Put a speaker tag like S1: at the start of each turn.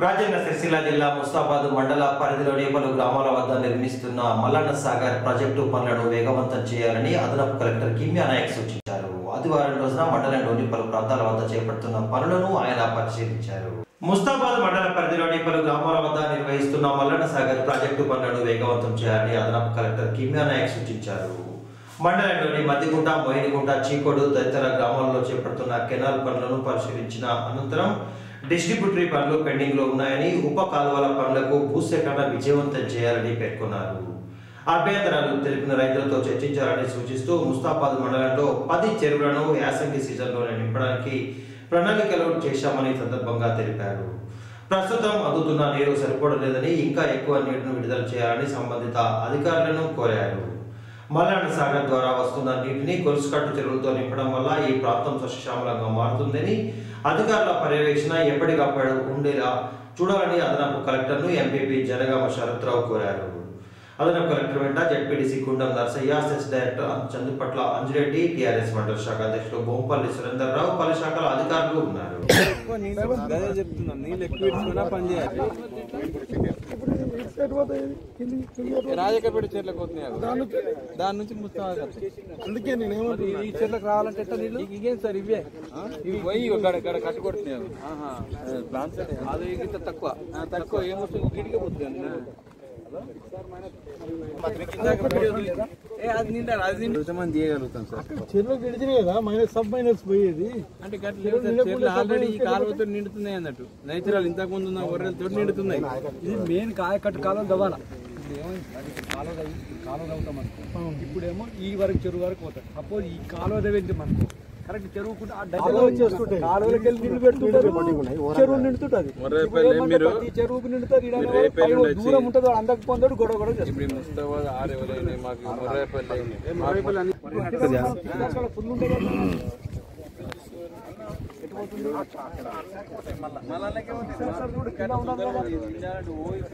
S1: రాజన్న సిరిసిల్ల జిల్లా ముస్తాబాద్ మండల పరిధిలోని పలు గ్రామాల వద్ద నిర్మిస్తున్న మల్లన్న సాగర్ ప్రాజెక్టు పనులను వేగవంతం చేయాలని అదనపు కలెక్టర్ కిమ్యా నాయక్ సూచించారు ఆదివారం రోజున మండలంలోని పలు ప్రాంతాల వద్ద చేపడుతున్న పనులను ఆయన పరిశీలించారు ముస్తాబాద్ మండల పరిధిలోని పలు గ్రామాల వద్ద నిర్వహిస్తున్న మల్లన్న సాగర్ ప్రాజెక్టు పనులను వేగవంతం చేయాలని అదనపు కలెక్టర్ కిమ్యా నాయక్ సూచించారు మండలంలోని మద్దిగుంట మోయినిగుంట చీకోడు తదితర గ్రామాల్లో చేపడుతున్న కెనాల్ పనులను పరిశీలించిన అనంతరం డిస్ట్రిబ్యూటరీ పనులు పెండింగ్ లో ఉన్నాయని ఉప కాలువల పనులకు భూసేకరణ విజయవంతం చేయాలని పేర్కొన్నారు అభ్యంతరాలు తెలిపిన రైతులతో చర్చించాలని సూచిస్తూ ముస్తాబాద్ మండలంలో పది చెరువులను యాసంగి సీజన్లోనే నింపడానికి ప్రణాళికలు చేశామని ఈ సందర్భంగా తెలిపారు ప్రస్తుతం అందుతున్న నీరు సరిపోవడం లేదని ఇంకా ఎక్కువ నీటిని విడుదల చేయాలని సంబంధిత అధికారులను కోరారు మల్లన్న సాగర్ ద్వారా వస్తున్న నీటిని గొలుసుకట్టు చెరువులతో నింపడం వల్ల ఈ ప్రాంతం సస్యశ్యామలంగా మారుతుందని అధికారుల పర్యవేక్షణ ఎప్పటికప్పుడు ఉండేలా చూడాలని అదనపు కలెక్టర్ను ఎంపీపీ జనగామ శరత్రావు కోరారు అదనపు కలెక్టర్ వెంట ZPTC Gundam Narsaiah CESS director Chandupatla Anji Reddy TRS మండల శాఖ అధ్యక్షులు బొంపల్లి సురేందర్ రావు పలు శాఖల అధికారులు ఉన్నారు
S2: ఎక్కువ నీళ్ళు అదే చెప్తున్నాం నీళ్ళు ఎక్కువ ఇచ్చుకున్నా పని చేయాలి రాజకపేట చెట్లకు పోతున్నాయి అవి. దాని నుంచి ముస్తాబా అందుకే నేను ఈ చెట్లకు రావాలంటే ఎట్లా నీళ్ళు ఇంకేం సార్ ఇవే ఇవి పోయి గడ గడ కట్టుకొడుతున్నాయి అవి. ఆహా. అది ఇంత తక్కువ ఆ, తక్కువ ఏమొస్తుంది గిడికే పోతుంది ఏ, అది నిండా అది నిండా మనం చేయగలుగుతాం సార్
S3: చెరువు గడిచినాయి కదా మైనస్ సబ్ మైనస్ పోయేది
S2: అంటే గట్ల లేవు సార్. చెట్లు ఆల్రెడీ ఈ కాలువతో నిండుతున్నాయి అన్నట్టు నేచురల్ ఇంతకు ముందు ఉన్న గొర్రెలతో నిండుతున్నాయి
S3: ఇది మెయిన్ కాయకట్టు కాలం దవాల ఇప్పుడు ఏమైంది అది కాలువ తవ్వి కాలువ తవ్వుతాం అనుకో ఇప్పుడేమో ఈ వరకు చెరువు వరకు పోతాయి సపోజ్ ఈ కాలువ తవ్వింది మనకు కరెక్ట్ చెరువుకుంటే ఆ డైరెక్ట్ కాలువలకి వెళ్ళి నీళ్లు పెడుతుంటారు చెరువు నిండుతుంటది
S2: మొర్రేపల్లి
S3: ఇప్పుడు ఏమంటే
S2: మీరు
S3: ప్రతి చెరువుకు నిండుతారు ఈడ
S2: మీరు రేపే
S3: పైన
S2: నుండి
S3: దూరం ఉంటుంది వాడు అందకు పొందాడు గొడవ గొడవ చేస్తాడు.
S2: ఇప్పుడు ఈ ముస్తాబాద్ ఆరేవలైనాయి మాకు మొర్రేపల్లి అయినాయి.
S3: అక్కడ ఫుల్ ఉంటుంది కదా.
S2: మళ్ళా లెక్క ఉంది సార్. కింద ఉండదు కదా.